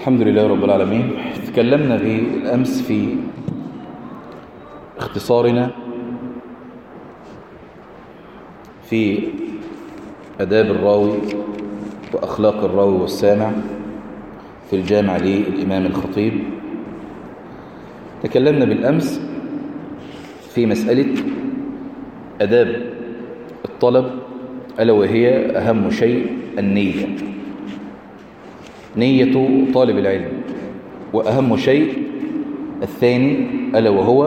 الحمد لله رب العالمين تكلمنا بالأمس في اختصارنا في أداب الراوي وأخلاق الراوي والسامع في الجامع للإمام الخطيب تكلمنا بالأمس في مسألة أداب الطلب ألا وهي أهم شيء النية نية طالب العلم وأهم شيء الثاني ألا وهو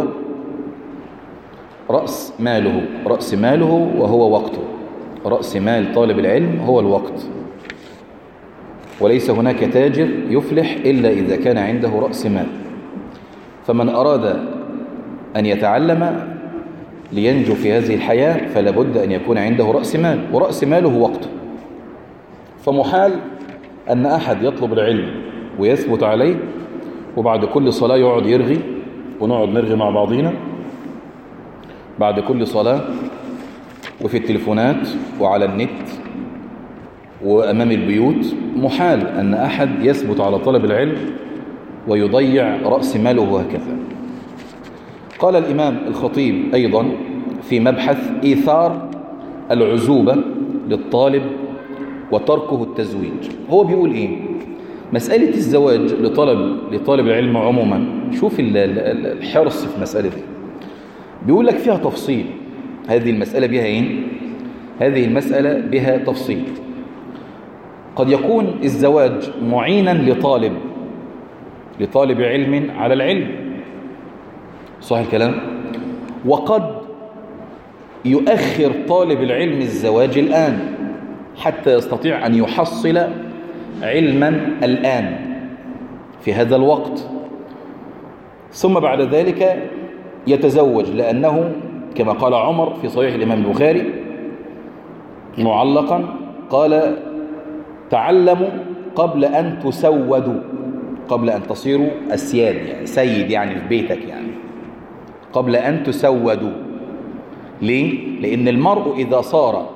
رأس ماله رأس ماله وهو وقته رأس مال طالب العلم هو الوقت وليس هناك تاجر يفلح إلا إذا كان عنده رأس مال فمن أراد أن يتعلم لينجو في هذه الحياة فلا بد أن يكون عنده رأس مال ورأس ماله وقته فمحال أن أحد يطلب العلم ويثبت عليه وبعد كل صلاة يقعد يرغي ونقعد نرغي مع بعضينا بعد كل صلاة وفي التليفونات وعلى النت وأمام البيوت محال أن أحد يثبت على طلب العلم ويضيع رأس ماله هكذا قال الإمام الخطيب أيضا في مبحث إيثار العزوبة للطالب وتركه التزويج هو بيقول إيه مسألة الزواج لطلب لطالب العلم عموما شوف الحرص في مسألة دي بيقول لك فيها تفصيل هذه المسألة بها إيه هذه المسألة بها تفصيل قد يكون الزواج معينا لطالب لطالب علم على العلم صح الكلام وقد يؤخر طالب العلم الزواج الآن حتى يستطيع أن يحصل علما الآن في هذا الوقت ثم بعد ذلك يتزوج لأنه كما قال عمر في صحيح الإمام البخاري معلقا قال تعلموا قبل أن تسودوا قبل أن تصيروا أسياد يعني سيد يعني في بيتك يعني قبل أن تسودوا ليه؟ لأن المرء إذا صار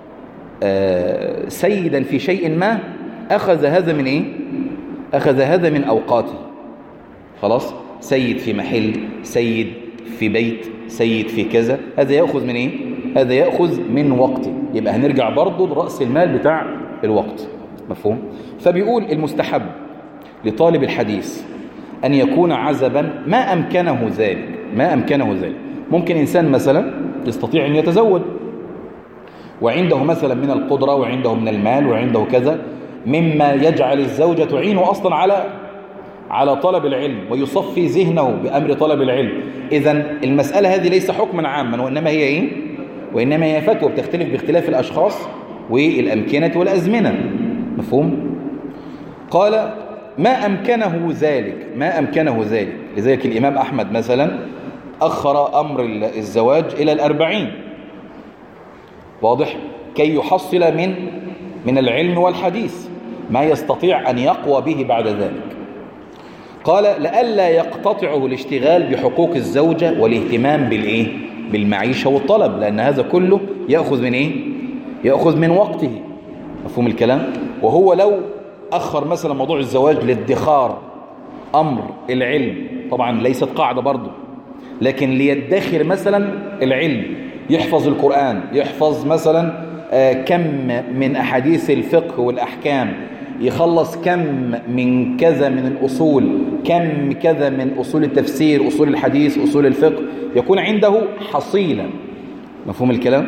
سيدا في شيء ما أخذ هذا من إيه؟ أخذ هذا من أوقاته خلاص سيد في محل سيد في بيت سيد في كذا هذا يأخذ من إيه؟ هذا يأخذ من وقته يبقى هنرجع برضه لرأس المال بتاع الوقت مفهوم؟ فبيقول المستحب لطالب الحديث أن يكون عزبا ما أمكنه ذلك ما أمكنه ذلك ممكن إنسان مثلا يستطيع أن يتزوج وعنده مثلا من القدرة وعنده من المال وعنده كذا مما يجعل الزوجة تعينه أصلا على على طلب العلم ويصفي ذهنه بأمر طلب العلم إذا المسألة هذه ليس حكما عاما وإنما هي إيه؟ وإنما هي فتوى بتختلف باختلاف الأشخاص والأمكنة والأزمنة مفهوم؟ قال ما أمكنه ذلك ما أمكنه ذلك لذلك الإمام أحمد مثلا أخر أمر الزواج إلى الأربعين واضح كي يحصل من من العلم والحديث ما يستطيع أن يقوى به بعد ذلك قال لئلا يقتطعه الاشتغال بحقوق الزوجة والاهتمام بالإيه بالمعيشة والطلب لأن هذا كله يأخذ من إيه يأخذ من وقته مفهوم الكلام وهو لو أخر مثلا موضوع الزواج للادخار أمر العلم طبعا ليست قاعدة برضه لكن ليدخر مثلا العلم يحفظ القرآن يحفظ مثلا كم من أحاديث الفقه والأحكام يخلص كم من كذا من الأصول كم كذا من أصول التفسير أصول الحديث أصول الفقه يكون عنده حصيلة مفهوم الكلام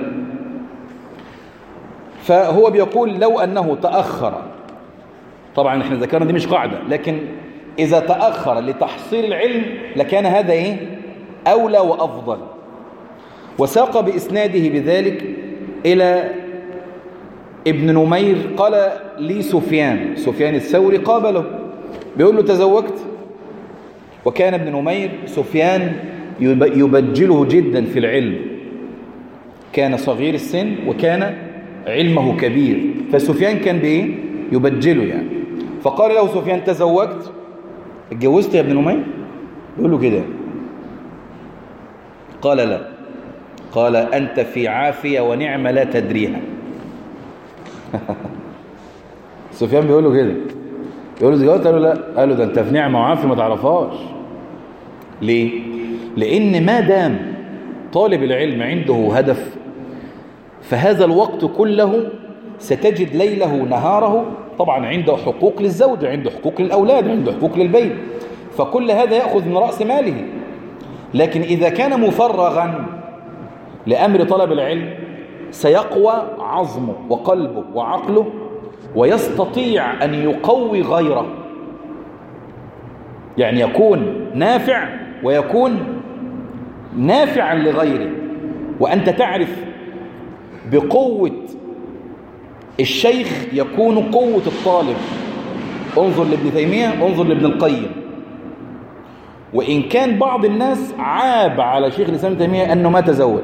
فهو بيقول لو أنه تأخر طبعا احنا ذكرنا دي مش قاعدة لكن إذا تأخر لتحصيل العلم لكان هذا إيه أولى وأفضل وساق بإسناده بذلك إلى ابن نمير قال لي سفيان سفيان الثوري قابله بيقول له تزوجت وكان ابن نمير سفيان يبجله جدا في العلم كان صغير السن وكان علمه كبير فسفيان كان بإيه يبجله يعني فقال له سفيان تزوجت اتجوزت يا ابن نمير يقول له كده قال لا قال أنت في عافية ونعمة لا تدريها سفيان بيقول له كده يقول له زوجت قال له لا قال له ده انت في نعمه وعافيه ما تعرفهاش ليه لان ما دام طالب العلم عنده هدف فهذا الوقت كله ستجد ليله نهاره طبعا عنده حقوق للزوجة عنده حقوق للأولاد عنده حقوق للبيت فكل هذا يأخذ من رأس ماله لكن إذا كان مفرغا لأمر طلب العلم سيقوى عظمه وقلبه وعقله ويستطيع أن يقوي غيره يعني يكون نافع ويكون نافعا لغيره وأنت تعرف بقوة الشيخ يكون قوة الطالب انظر لابن تيمية انظر لابن القيم وإن كان بعض الناس عاب على شيخ الإسلام تيمية أنه ما تزوج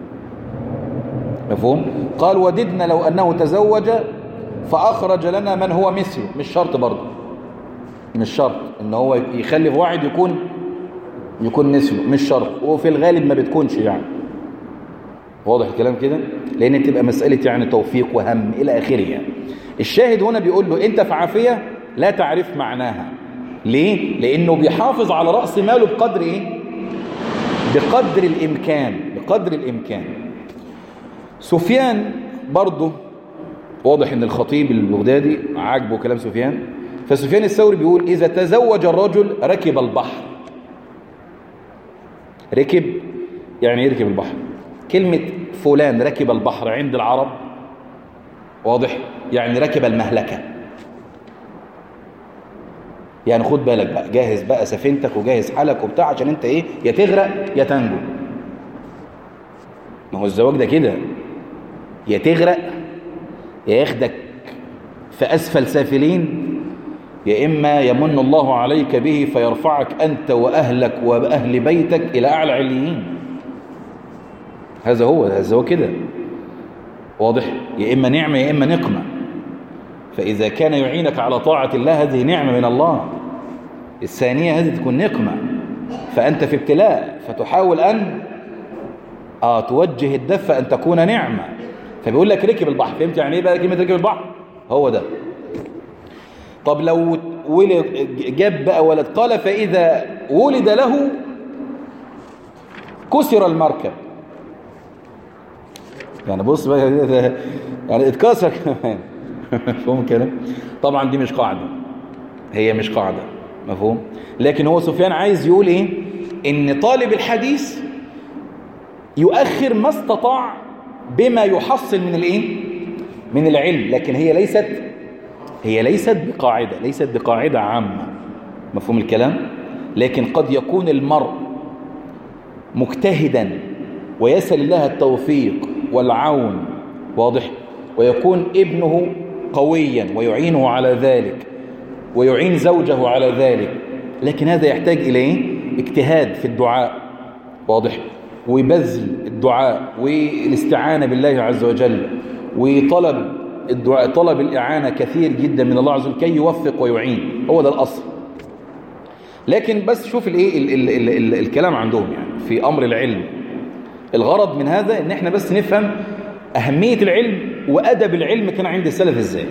مفهوم؟ قال وددنا لو أنه تزوج فأخرج لنا من هو مثله مش شرط برضه مش شرط ان هو يخلف واحد يكون يكون مثله مش شرط وفي الغالب ما بتكونش يعني واضح الكلام كده لان تبقى مسألة يعني توفيق وهم الى اخره يعني الشاهد هنا بيقول له انت في عافية لا تعرف معناها ليه لانه بيحافظ على رأس ماله بقدر ايه بقدر الامكان بقدر الامكان سفيان برضه واضح ان الخطيب البغدادي عاجبه كلام سفيان فسفيان الثوري بيقول اذا تزوج الرجل ركب البحر ركب يعني يركب البحر كلمة فلان ركب البحر عند العرب واضح يعني ركب المهلكة يعني خد بالك بقى جاهز بقى سفينتك وجاهز حالك وبتاع عشان انت ايه يا تغرق يا تنجو ما هو الزواج ده كده يا تغرق يا ياخدك في أسفل سافلين يا إما يمن الله عليك به فيرفعك أنت وأهلك وأهل بيتك إلى أعلى عليين هذا هو هذا هو كده واضح يا إما نعمة يا إما نقمة فإذا كان يعينك على طاعة الله هذه نعمة من الله الثانية هذه تكون نقمة فأنت في ابتلاء فتحاول أن آه توجه الدفة أن تكون نعمة فبيقول لك ركب البحر فهمت يعني ايه بقى كلمه ركب البحر هو ده طب لو ولد جاب بقى ولد قال فاذا ولد له كسر المركب يعني بص بقى يعني اتكسر كمان مفهوم كده طبعا دي مش قاعده هي مش قاعده مفهوم لكن هو سفيان عايز يقول ايه ان طالب الحديث يؤخر ما استطاع بما يحصل من الايه من العلم لكن هي ليست هي ليست بقاعده ليست بقاعده عامه مفهوم الكلام لكن قد يكون المرء مجتهدا ويسأل الله التوفيق والعون واضح ويكون ابنه قويا ويعينه على ذلك ويعين زوجه على ذلك لكن هذا يحتاج إلى اجتهاد في الدعاء واضح وبذل الدعاء والاستعانة بالله عز وجل وطلب الدعاء طلب الإعانة كثير جدا من الله عز وجل كي يوفق ويعين هو ده الأصل لكن بس شوف الايه ال ال ال ال الكلام عندهم يعني في أمر العلم الغرض من هذا ان احنا بس نفهم أهمية العلم وأدب العلم كان عند السلف ازاي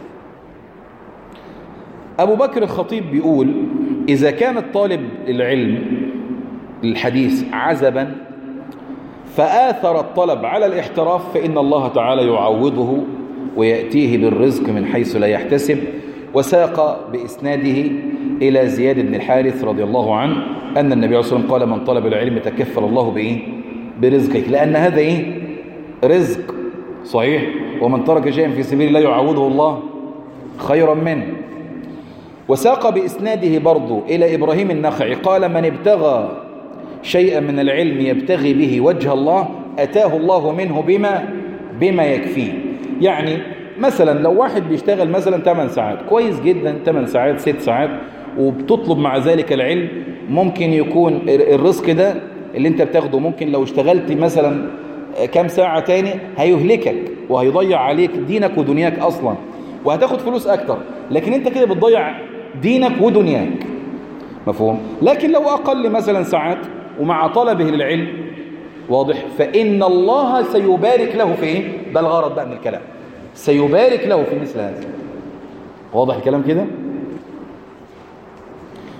أبو بكر الخطيب بيقول إذا كان الطالب العلم الحديث عزبا فآثر الطلب على الاحتراف فإن الله تعالى يعوضه ويأتيه بالرزق من حيث لا يحتسب وساق بإسناده إلى زياد بن الحارث رضي الله عنه أن النبي عليه الصلاة والسلام قال من طلب العلم تكفل الله بإيه برزقك لأن هذا إيه رزق صحيح ومن ترك شيئا في سبيل الله يعوضه الله خيرا منه وساق بإسناده برضو إلى إبراهيم النخعي قال من ابتغى شيئا من العلم يبتغي به وجه الله أتاه الله منه بما بما يكفيه يعني مثلا لو واحد بيشتغل مثلا 8 ساعات كويس جدا 8 ساعات 6 ساعات وبتطلب مع ذلك العلم ممكن يكون الرزق ده اللي انت بتاخده ممكن لو اشتغلت مثلا كام ساعة تاني هيهلكك وهيضيع عليك دينك ودنياك أصلا وهتاخد فلوس أكتر لكن انت كده بتضيع دينك ودنياك مفهوم لكن لو أقل مثلا ساعات ومع طلبه للعلم واضح فإن الله سيبارك له في إيه ده الغرض بقى من الكلام سيبارك له في مثل هذا واضح الكلام كده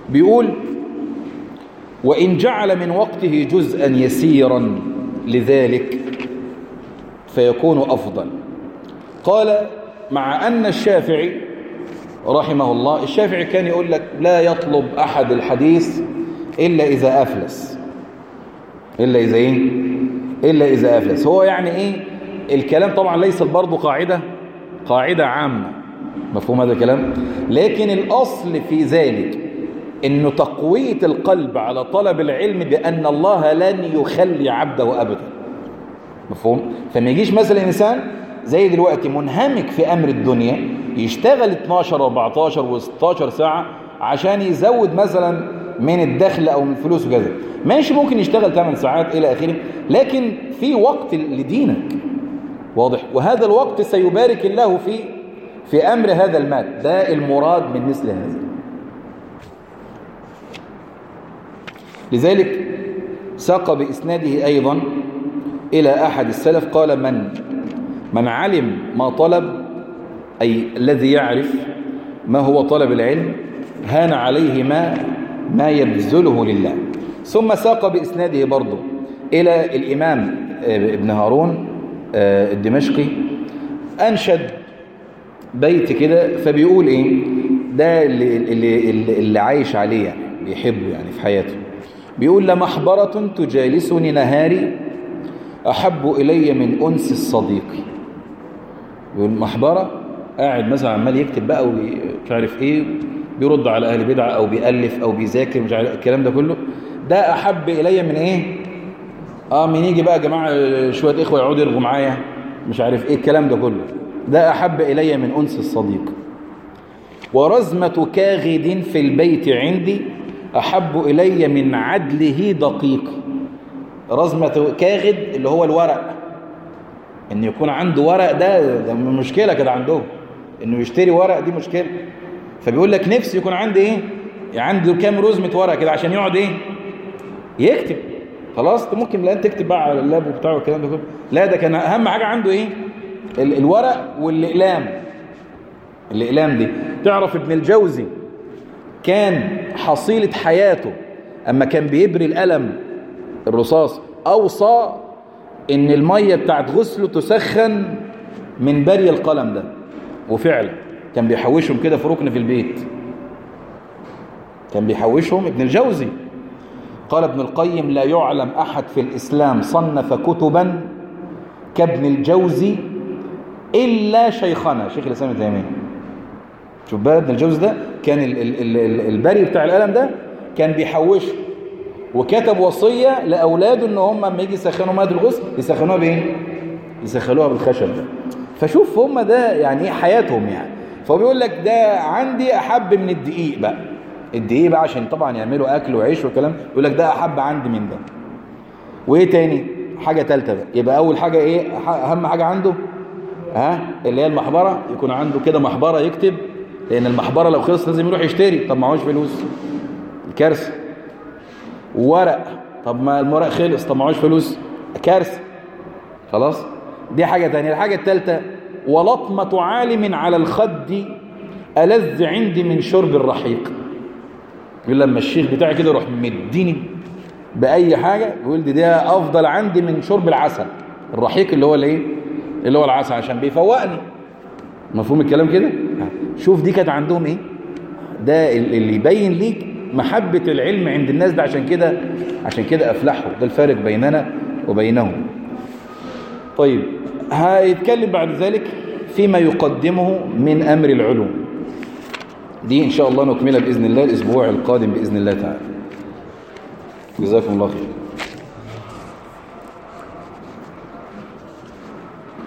بيقول وإن جعل من وقته جزءا يسيرا لذلك فيكون أفضل قال مع أن الشافعي رحمه الله الشافعي كان يقول لك لا يطلب أحد الحديث إلا إذا أفلس إلا إذا إيه إلا إذا أفلس هو يعني إيه الكلام طبعا ليس برضه قاعدة قاعدة عامة مفهوم هذا الكلام لكن الأصل في ذلك انه تقوية القلب على طلب العلم بأن الله لن يخلي عبده أبدا مفهوم فما يجيش مثلا إنسان زي دلوقتي منهمك في أمر الدنيا يشتغل 12 14 و16 ساعة عشان يزود مثلا من الدخل أو من الفلوس وكذا ماشي ممكن يشتغل 8 ساعات إلى آخره لكن في وقت لدينك واضح وهذا الوقت سيبارك الله في في أمر هذا المال ده المراد من مثل هذا لذلك ساق بإسناده أيضا إلى أحد السلف قال من من علم ما طلب أي الذي يعرف ما هو طلب العلم هان عليه ما ما يبذله لله ثم ساق بإسناده برضه إلى الإمام ابن هارون الدمشقي أنشد بيت كده فبيقول إيه ده اللي, اللي, اللي عايش عليه يعني بيحبه يعني في حياته بيقول لمحبرة تجالسني نهاري أحب إلي من أنس الصديق يقول محبرة قاعد مثلا عمال يكتب بقى ومش عارف إيه بيرد على أهل بدعة أو بيألف أو بيذاكر مش عارف الكلام ده كله ده أحب إلي من إيه آه من يجي بقى يا جماعة شوية إخوة يقعدوا يرغوا معايا مش عارف إيه الكلام ده كله ده أحب إلي من أنس الصديق ورزمة كاغد في البيت عندي أحب إلي من عدله دقيق رزمة كاغد اللي هو الورق إن يكون عنده ورق ده, ده مشكلة كده عندهم إنه يشتري ورق دي مشكلة فبيقول لك نفسي يكون عندي إيه عنده كام رزمة ورق كده عشان يقعد إيه يكتب خلاص ممكن لا تكتب بقى على اللاب وبتاعه والكلام ده كله لا ده كان أهم حاجة عنده إيه الورق والإقلام الإقلام دي تعرف ابن الجوزي كان حصيلة حياته أما كان بيبري القلم الرصاص أوصى إن المية بتاعت غسله تسخن من بري القلم ده وفعلا كان بيحوشهم كده في ركن في البيت كان بيحوشهم ابن الجوزي قال ابن القيم لا يعلم أحد في الإسلام صنف كتبا كابن الجوزي إلا شيخنا شيخ الإسلام ابن تيمية شوف بقى ابن الجوزي ده كان ال ال ال البري بتاع القلم ده كان بيحوشه وكتب وصية لأولاده ان هم لما يجي يسخنوا ماء الغسل يسخنوها بايه يسخنوها بالخشب ده فشوف هم ده يعني ايه حياتهم يعني فهو بيقول لك ده عندي احب من الدقيق بقى الدقيق بقى عشان طبعا يعملوا اكل وعيش وكلام يقول لك ده احب عندي من ده وايه تاني حاجة تالتة بقى يبقى اول حاجة ايه اهم حاجة عنده ها اللي هي المحبرة يكون عنده كده محبرة يكتب لان المحبرة لو خلص لازم يروح يشتري طب معهوش فلوس كارثه ورق طب ما المورق خلص طب معهوش فلوس كارثه خلاص دي حاجة تانية الحاجة الثالثة ولطمة عالم على الخد ألذ عندي من شرب الرحيق يقول لما الشيخ بتاعي كده يروح مديني بأي حاجة يقول دي ده أفضل عندي من شرب العسل الرحيق اللي هو الايه اللي هو العسل عشان بيفوقني مفهوم الكلام كده شوف دي كانت عندهم ايه ده اللي يبين ليك محبة العلم عند الناس ده عشان كده عشان كده أفلحوا ده الفارق بيننا وبينهم طيب هيتكلم بعد ذلك فيما يقدمه من أمر العلوم دي إن شاء الله نكملها بإذن الله الأسبوع القادم بإذن الله تعالى جزاكم الله خير